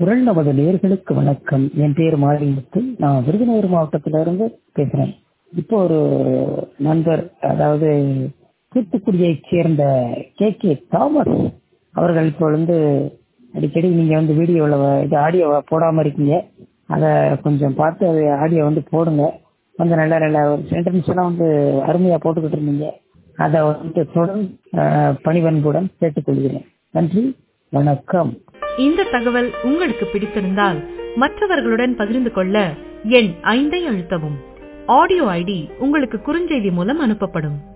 குரல் நமது நேர்களுக்கு வணக்கம் என் பேர் மாரிமுத்து நான் விருதுநகர் மாவட்டத்திலிருந்து பேசுறேன் இப்போ ஒரு நண்பர் அதாவது தூத்துக்குடியைச் சேர்ந்த கே கே தாமஸ் அவர்கள் இப்போ வந்து அடிக்கடி நீங்க வந்து வீடியோவில் இது ஆடியோவை போடாம இருக்கீங்க அதை கொஞ்சம் பார்த்து அது ஆடியோ வந்து போடுங்க கொஞ்சம் நல்ல நல்ல ஒரு சென்டென்ஸ் எல்லாம் வந்து அருமையா போட்டுக்கிட்டு இருந்தீங்க அதை வந்து தொடர்ந்து அஹ், பணிவன்புடன் கேட்டுக்கொள்கிறேன் நன்றி வணக்கம் இந்த தகவல் உங்களுக்கு பிடித்திருந்தால் மற்றவர்களுடன் பகிர்ந்து கொள்ள எண் ஐந்தை அழுத்தவும் ஆடியோ ஐடி உங்களுக்கு குறுஞ்செய்தி மூலம் அனுப்பப்படும்